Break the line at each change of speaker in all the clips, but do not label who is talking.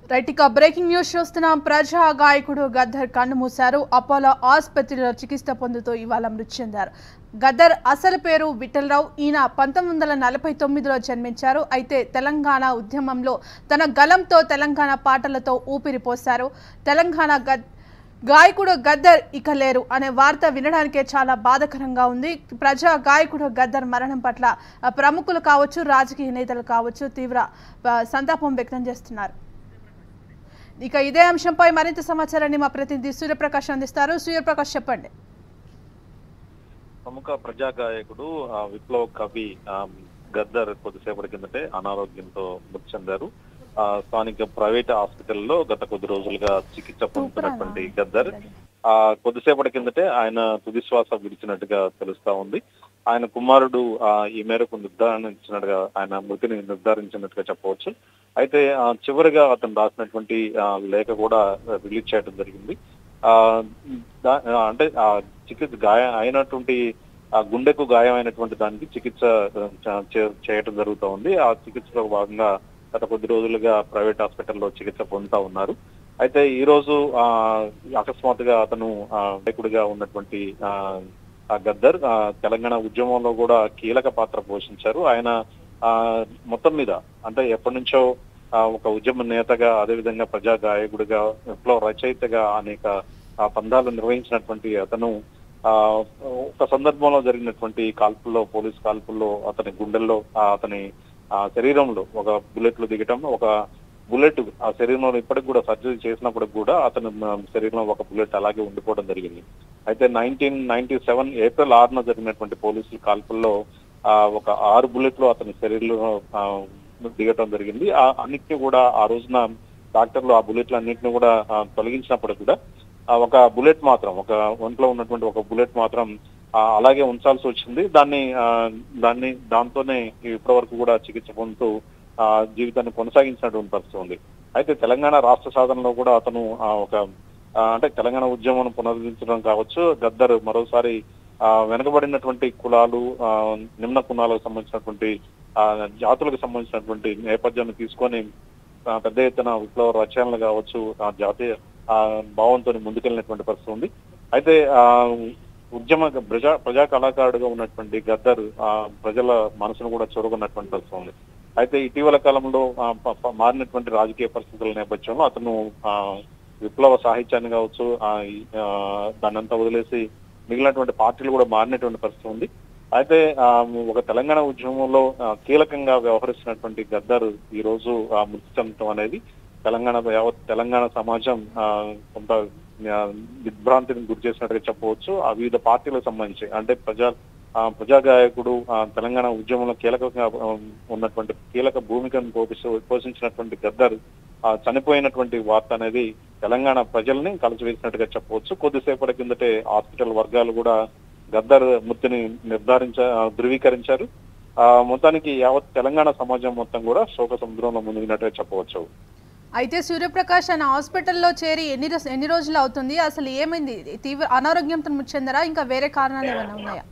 right ఇక breaking news చూస్తున్నాం ప్రజా గాయకుడు గద్దర్ కన్ను మూశారు అపోలో ఆసుపత్రిలో చికిత్స పొందుతూ ఇవాళ మృతి చెందారు గద్దర్ అసలు పేరు విఠలరావు ఈయన పంతొమ్మిది వందల నలభై తొమ్మిదిలో జన్మించారు అయితే తెలంగాణ ఉద్యమంలో తన గలంతో తెలంగాణ పాటలతో ఊపిరి పోశారు తెలంగాణ గద్ గాయకుడు గద్దర్ ఇక లేరు అనే వార్త వినడానికే చాలా బాధకరంగా ఉంది ప్రజా గాయకుడు గద్దర్ మరణం పట్ల ఆ, ప్రముఖులు కావచ్చు రాజకీయ నేతలు కావచ్చు తీవ్ర ఆ, సంతాపం వ్యక్తం చేస్తున్నారు ఇక ఇదే అంశంపై మరింత సమాచారాన్ని మా ప్రతినిధి సూర్యప్రకాష్ అందిస్తారు సూర్యప్రకాష్ చెప్పండి
ప్రముఖ ప్రజా గాయకుడు ఆ, విప్లవ కవి ఆ, గద్దర్ కొద్దిసేపటి కిందటే అనారోగ్యంతో మృతి చెందారు ఆ, స్థానిక ప్రైవేట్ హాస్పిటల్లో గత కొద్ది రోజులుగా చికిత్స పొందుతున్నటువంటి గద్దర్ ఆ కొద్దిసేపటి కిందటే ఆయన తుది శ్వాస విడిచినట్టుగా తెలుస్తా ఉంది ఆయన కుమారుడు ఆ ఈ మేరకు నిర్ధారించినట్టుగా ఆయన మృతిని నిర్ధారించినట్టుగా చెప్పవచ్చు అయితే ఆ, చివరిగా అతను రాసినటువంటి ఆ, లేఖ కూడా రిలీజ్ చేయడం జరిగింది ఆ దా- ఆ, అంటే ఆ చికిత్స గాయ అయినటువంటి ఆ గుండెకు గాయమైనటువంటి దానికి చికిత్స ఆ, చ- చే- చేయటం జరుగుతూ ఉంది ఆ చికిత్సలో భాగంగా గత కొద్ది రోజులుగా ప్రైవేట్ హాస్పిటల్లో చికిత్స పొందుతా ఉన్నారు అయితే ఈ రోజు ఆ అకస్మాత్తుగా అతను ఆ నాయకుడిగా ఉన్నటువంటి ఆ ఆ గద్దర్ ఆ తెలంగాణ ఉద్యమంలో కూడా కీలక పాత్ర పోషించారు ఆయన ఆ మొత్తం మీద అంటే ఎప్పటి నుంచో ఆ, ఒక ఉద్యమ నేతగా అదేవిధంగా ప్రజా గాయకుడిగా విప్లవ రచయితగా అనేక ఆ, పందాలు నిర్వహించినటువంటి అతను ఆ ఒక సందర్భంలో జరిగినటువంటి కాల్పుల్లో పోలీస్ కాల్పుల్లో అతని గుండెల్లో ఆ, అతని ఆ శరీరంలో ఒక బుల్లెట్లు దిగటం ఒక బుల్లెట్ ఆ శరీరంలో ఇప్పటికి కూడా సర్జరీ చేసినప్పటికి కూడా అతని మ, శరీరంలో ఒక బుల్లెట్ అలాగే ఉండిపోవడం జరిగింది అయితే నైన్టీన్ నైన్టీ సెవెన్ ఏప్రిల్ ఆరున జరిగినటువంటి పోలీసుల కాల్పుల్లో ఆ ఒక ఆరు బుల్లెట్లు అతని శరీరంలో ఆ, దిగటం జరిగింది ఆ అన్నిటిని కూడా ఆ రోజున డాక్టర్లు ఆ బుల్లెట్లు అన్నింటిని కూడా ఆ, తొలగించినప్పటికి కూడా ఆ ఒక బుల్లెట్ మాత్రం ఒక ఒంట్లో ఉన్నటువంటి ఒక బుల్లెట్ మాత్రం ఆ, అలాగే ఉంచాల్సి వచ్చింది దాన్ని ఆ, దాన్ని దాంతోనే ఇప్పటి వరకు కూడా చికిత్స పొందుతూ ఆ జీవితాన్ని కొనసాగించినటువంటి పరిస్థితి ఉంది అయితే తెలంగాణ రాష్ట్ర సాధనలో కూడా అతను ఆ, ఒక ఆ, అంటే తెలంగాణ ఉద్యమం పునరుద్ధరించడం కావచ్చు గద్దర్ మరోసారి ఆ, వెనుకబడినటువంటి కులాలు ఆ, నిమ్న కులాలకు సంబంధించినటువంటి ఆ, జాతులకు సంబంధించినటువంటి నేపథ్యాన్ని తీసుకొని ఆ, పెద్ద ఎత్తున విప్లవ రచనలు కావచ్చు ఆ జాతీయ ఆ, భావంతో ముందుకెళ్ళినటువంటి పరిస్థితి ఉంది అయితే ఆ ఉద్యమ ప్రజా ప్రజా కళాకారుడుగా ఉన్నటువంటి గద్దర్ ఆ ప్రజల మనసును కూడా చొరుగున్నటువంటి పరిస్థితి ఉంది అయితే ఇటీవల కాలంలో ఆ, ప- ప- మారినటువంటి రాజకీయ పరిస్థితుల నేపథ్యంలో అతను ఆ విప్లవ సాహిత్యాన్ని కావచ్చు ఆ ఈ- ఆ, దాన్నంతా వదిలేసి మిగిలినటువంటి పార్టీలు కూడా మారినటువంటి పరిస్థితి ఉంది అయితే ఆ, ఒక తెలంగాణ ఉద్యమంలో ఆ, కీలకంగా వ్యవహరిస్తున్నటువంటి గద్దర్ ఈ రోజు ఆ మృతి చెందడం అనేది తెలంగాణ యావత్ తెలంగాణ సమాజం ఆ, కొంత ఆ, దిగ్భ్రాంతిని గురి చేసినట్టుగా చెప్పవచ్చు ఆ వివిధ పార్టీలకు సంబంధించి అంటే ప్రజా ఆ, ప్రజా గాయకుడు ఆ, తెలంగాణ ఉద్యమంలో కీలకంగా ఆ, ఉన్నటువంటి కీలక భూమికను పోషిస్తూ పోషించినటువంటి గద్దర్ ఆ, చనిపోయినటువంటి వార్త అనేది తెలంగాణ ప్రజల్ని కలిసివేసినట్టుగా చెప్పవచ్చు కొద్దిసేపటి కిందటే హాస్పిటల్ వర్గాలు కూడా గద్దర్ మృతిని నిర్ధారించ ఆ, ధృవీకరించారు ఆ మొత్తానికి యావత్ తెలంగాణ సమాజం మొత్తం కూడా శోక సముద్రంలో మునిగినట్టుగా చెప్పవచ్చు
అయితే సూర్యప్రకాష్ ఆయన హాస్పిటల్లో చేరి ఎన్ని రోజు- ఎన్ని రోజులు అవుతుంది అసలు ఏమైంది తీవ్ర అనారోగ్యంతో మృతి చెందరా ఇంకా వేరే కారణాలు ఏమైనా ఉన్నాయా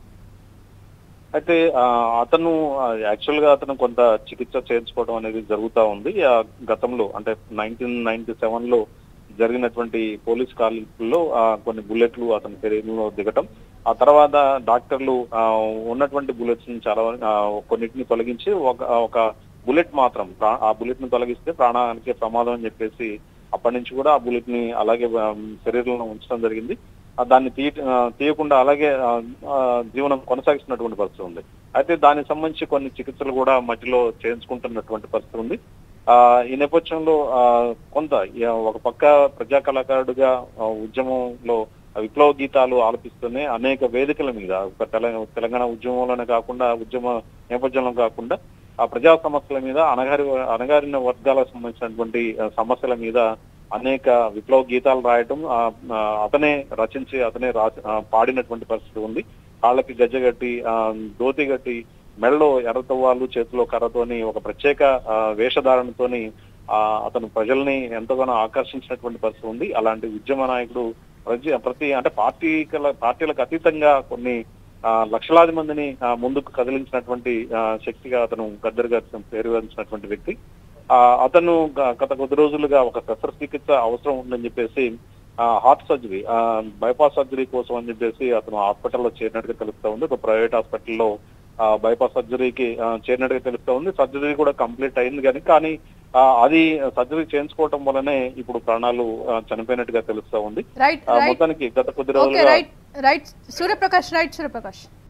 అయితే ఆ, అతను యాక్చువల్ గా అతను కొంత చికిత్స చేయించుకోవడం అనేది జరుగుతా ఉంది ఆ, గతంలో అంటే నైన్టీన్ నైన్టీ సెవెన్ లో జరిగినటువంటి పోలీస్ కాల్పుల్లో ఆ, కొన్ని బుల్లెట్లు అతని శరీరంలో దిగటం ఆ తర్వాత డాక్టర్లు ఆ, ఉన్నటువంటి బుల్లెట్స్ ని చాలా ఆ, కొన్నిటిని తొలగించి ఒక ఒక బుల్లెట్ మాత్రం ప్రా- ఆ బుల్లెట్ ని తొలగిస్తే ప్రాణానికి ప్రమాదం అని చెప్పేసి అప్పటి నుంచి కూడా ఆ బుల్లెట్ ని అలాగే ఆ, శరీరంలో ఉంచడం జరిగింది ఆ, దాన్ని తీయ ఆ, తీయకుండా అలాగే ఆ, ఆ, జీవనం కొనసాగిస్తున్నటువంటి పరిస్థితి ఉంది అయితే దానికి సంబంధించి కొన్ని చికిత్సలు కూడా మధ్యలో చేయించుకుంటున్నటువంటి పరిస్థితి ఉంది ఆ ఈ నేపథ్యంలో ఆ కొంత ఈ ఒక పక్క ప్రజా కళాకారుడుగా ఆ, ఉద్యమంలో విప్లవ గీతాలు ఆలపిస్తూనే అనేక వేదికల మీద ఒక తెల- తెలంగాణ ఉద్యమంలోనే కాకుండా ఉద్యమ నేపథ్యంలో కాకుండా ఆ ప్రజా సమస్యల మీద అనగారి అనగారిన వర్గాలకు సంబంధించినటువంటి ఆ, సమస్యల మీద అనేక విప్లవ గీతాలు రాయటం ఆ, ఆ, అతనే రచించి అతనే రాసి ఆ, పాడినటువంటి పరిస్థితి ఉంది కాళ్ళకి గజ్జగట్టి ఆ, ధోతి గట్టి మెడలో ఎర్రతవ్వాలు చేతిలో కర్రతోని ఒక ప్రత్యేక ఆ, వేషధారణతోని ఆ అతను ప్రజల్ని ఎంతగానో ఆకర్షించినటువంటి పరిస్థితి ఉంది అలాంటి ఉద్యమ నాయకుడు ప్రతి ప్రతి అంటే పార్టీల పార్టీలకు అతీతంగా కొన్ని ఆ, లక్షలాది మందిని ఆ, ముందుకు కదిలించినటువంటి ఆ, శక్తిగా అతను గద్దర్ గారి పేరు వచ్చినటువంటి వ్యక్తి ఆ, అతను గ- గత కొద్ది రోజులుగా ఒక శస్త్రచికిత్స అవసరం ఉందని చెప్పేసి హార్ట్ సర్జరీ బైపాస్ సర్జరీ కోసం అని చెప్పేసి అతను హాస్పిటల్లో చేరినట్టుగా తెలుస్తా ఉంది ఒక ప్రైవేట్ హాస్పిటల్లో బైపాస్ సర్జరీకి ఆ, చేరినట్టుగా తెలుస్తా ఉంది సర్జరీ కూడా కంప్లీట్ అయింది కానీ కానీ ఆ, అది సర్జరీ చేయించుకోవటం వల్లనే ఇప్పుడు ప్రాణాలు ఆ, చనిపోయినట్టుగా తెలుస్తా ఉంది
రైట్
ఆ,
రైట్
మొత్తానికి గత కొద్ది
ఓకే
రోజులుగా
right right Suryaprakash right Suryaprakash